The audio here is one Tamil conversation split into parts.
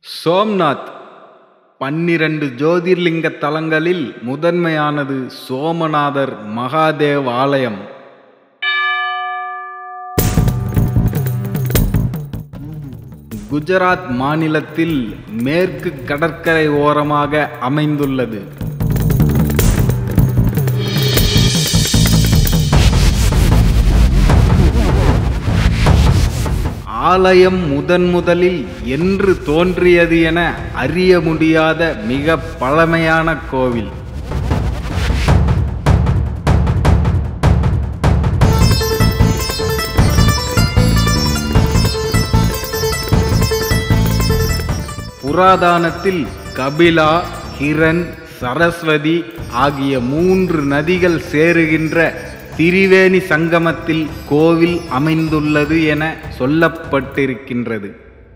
சோம்நாத் பன்னிரண்டு ஜோதிர்லிங்க தலங்களில் முதன்மையானது சோமநாதர் மகாதேவ் ஆலயம் குஜராத் மாநிலத்தில் மேற்கு கடற்கரை ஓரமாக அமைந்துள்ளது ஆலயம் முதன் முதலில் என்று தோன்றியது என அறிய முடியாத மிக பழமையான கோவில் புராதானத்தில் கபிலா ஹிரன் சரஸ்வதி ஆகிய மூன்று நதிகள் சேருகின்ற திரிவேணி சங்கமத்தில் கோவில் அமைந்துள்ளது என சொல்லப்பட்டிருக்கின்றது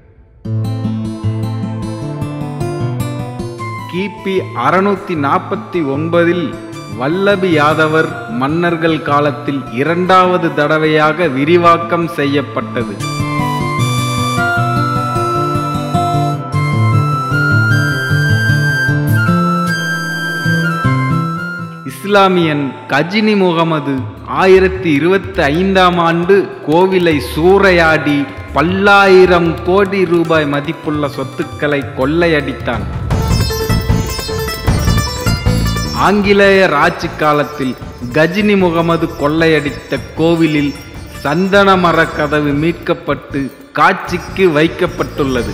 கிபி அறுநூத்தி நாற்பத்தி ஒன்பதில் வல்லபி யாதவர் மன்னர்கள் காலத்தில் இரண்டாவது தடவையாக விரிவாக்கம் செய்யப்பட்டது இஸ்லாமியன் கஜினி முகமது ஆயிரத்தி இருபத்தி ஐந்தாம் ஆண்டு கோவிலை சூறையாடி பல்லாயிரம் கோடி ரூபாய் மதிப்புள்ள சொத்துக்களை கொள்ளையடித்தான் ஆங்கிலேயர் ஆட்சி காலத்தில் கஜினி முகமது கொள்ளையடித்த கோவிலில் சந்தன மர கதவு மீட்கப்பட்டு காட்சிக்கு வைக்கப்பட்டுள்ளது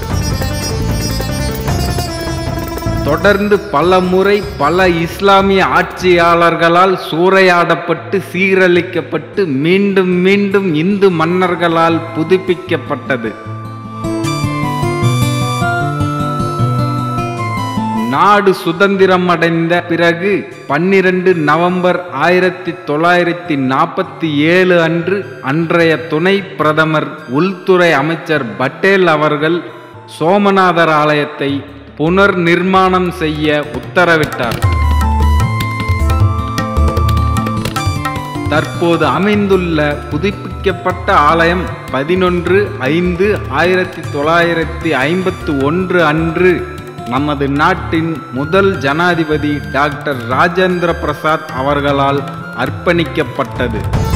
தொடர்ந்து பல முறை பல இஸ்லாமிய ஆட்சியாளர்களால் சூறையாடப்பட்டு சீரழிக்கப்பட்டு மீண்டும் மீண்டும் இந்து மன்னர்களால் புதுப்பிக்கப்பட்டது நாடு சுதந்திரம் அடைந்த பிறகு பன்னிரண்டு நவம்பர் ஆயிரத்தி தொள்ளாயிரத்தி நாற்பத்தி ஏழு அன்று அன்றைய துணை பிரதமர் உள்துறை அமைச்சர் பட்டேல் அவர்கள் சோமநாதர் ஆலயத்தை புனர் நிர்மாணம் செய்ய உத்தரவிட்டார் தற்போது அமைந்துள்ள புதுப்பிக்கப்பட்ட ஆலயம் பதினொன்று ஐந்து ஆயிரத்தி தொள்ளாயிரத்தி ஐம்பத்து ஒன்று அன்று நமது நாட்டின் முதல் ஜனாதிபதி டாக்டர் ராஜேந்திர பிரசாத் அவர்களால் அர்ப்பணிக்கப்பட்டது